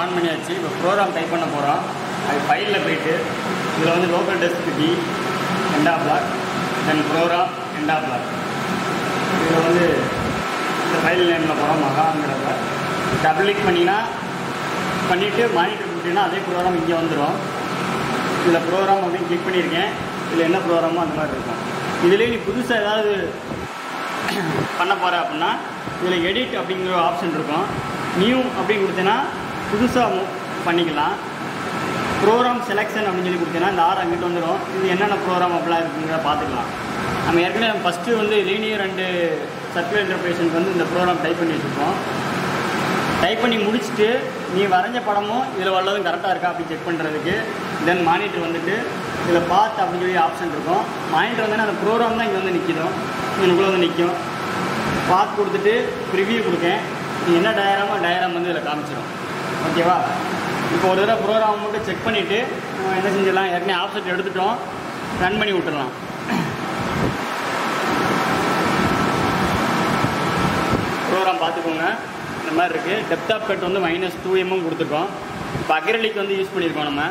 on பண்ணியாச்சு இப்போ program type பண்ண போகிறோம் அது ஃபைலில் போயிட்டு இதில் வந்து லோக்கல் டெஸ்க் டி எண்டா பிளாக் தென் ப்ரோக்ராம் எண்டா பிளாக் இதில் வந்து இந்த ஃபைல் நேமில் போகிறோம் மகாங்கிறத டபுள் கிளிக் பண்ணிங்கன்னா பண்ணிவிட்டு மானிட்டர் கொடுத்தீங்கன்னா அதே ப்ரோக்ராம் இங்கே வந்துடும் இதில் ப்ரோக்ராம் அப்படின்னு கிளிக் பண்ணியிருக்கேன் இதில் என்ன ப்ரோக்ராமோ அந்த மாதிரி இருக்கும் இதுலேயே நீ புதுசாக ஏதாவது பண்ண போகிற அப்படின்னா இதில் எடிட் அப்படிங்கிற ஆப்ஷன் இருக்கும் நியூ அப்படின்னு கொடுத்தீங்கன்னா புதுசாக பண்ணிக்கலாம் ப்ரோக்ராம் செலெக்ஷன் அப்படின்னு சொல்லி கொடுத்தீங்கன்னா இந்த ஆறு அங்கிட்டு வந்துடும் இது என்னென்ன ப்ரோக்ராம் அப்படிலாம் இருக்குங்கிறத பார்த்துக்கலாம் நம்ம ஏற்கனவே ஃபஸ்ட்டு வந்து லீனியர் அண்டு சர்க்குலர் இன்டர்பிரேஷனுக்கு வந்து இந்த ப்ரோக்ராம் டைப் பண்ணி வச்சுருக்கோம் டைப் பண்ணி முடிச்சுட்டு நீ வரைஞ்ச படமும் இதில் உள்ளதும் கரெக்டாக இருக்கா அப்படி செக் பண்ணுறதுக்கு தென் மானிட்டர் வந்துட்டு இதில் பார்த்து அப்படின்னு சொல்லி ஆப்ஷன் இருக்கும் மானிட்டர் வந்து அந்த ப்ரோக்ராம் தான் இங்கே வந்து நிற்கிடும் எனக்குள்ளே வந்து நிற்கும் பார்த்து கொடுத்துட்டு ரிவ்யூ கொடுக்கேன் நீ என்ன டயராமோ டயராம் வந்து இதில் காமிச்சிடும் ஓகேவா இப்போ ஒரு தடவை ப்ரோக்ராம் மட்டும் செக் பண்ணிவிட்டு நம்ம என்ன செஞ்சிடலாம் ஏற்கனவே ஆப்ஷன் எடுத்துட்டோம் ரன் பண்ணி விட்டுறலாம் ப்ரோக்ராம் பார்த்துக்கோங்க இந்த மாதிரி இருக்குது டெப்த் ஆஃப் கட் வந்து மைனஸ் டூ எம்எம் கொடுத்துருக்கோம் இப்போ அக்ரலிக் வந்து யூஸ் பண்ணியிருக்கோம் நம்ம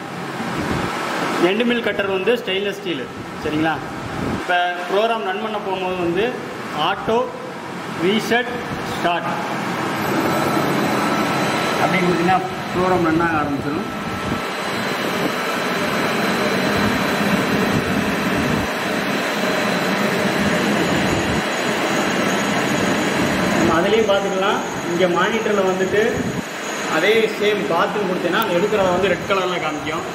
எண்டு மில் கட்டர் வந்து ஸ்டெயின்லெஸ் ஸ்டீல் சரிங்களா இப்போ ப்ரோக்ராம் ரன் பண்ண போகும்போது வந்து ஆட்டோ ரீசெட் ஸ்டார்ட் அப்படின்னு பார்த்தீங்கன்னா ப்ரோக்ராம் ரன் ஆக ஆரம்பிச்சிடும் நம்ம அதுலேயும் பார்த்துக்கலாம் இங்கே மானிட்டரில் வந்துட்டு அதே சேம் பாத்துன்னு கொடுத்தேன்னா அந்த எடுக்கிறத வந்து ரெட் கலரில் காமிக்கும்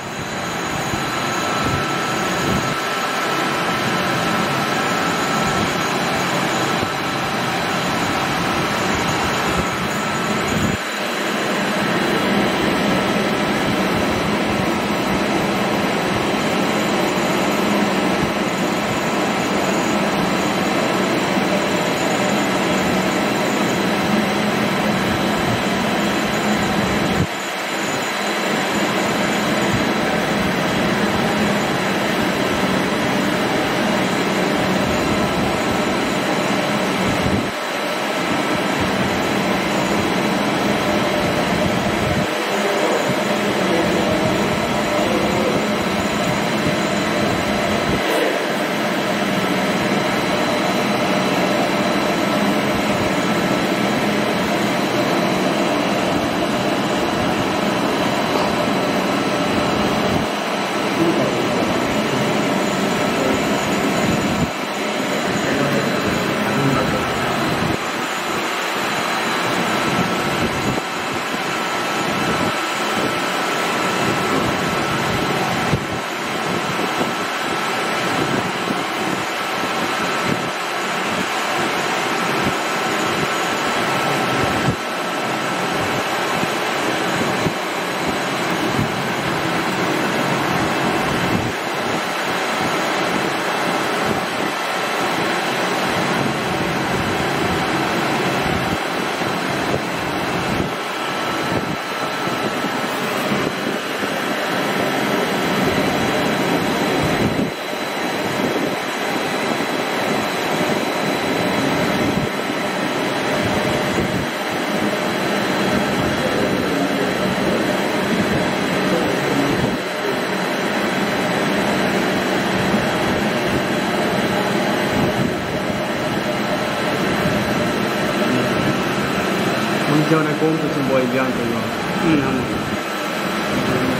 你叫那工资是不一样的吗？ ம் ஆமாம்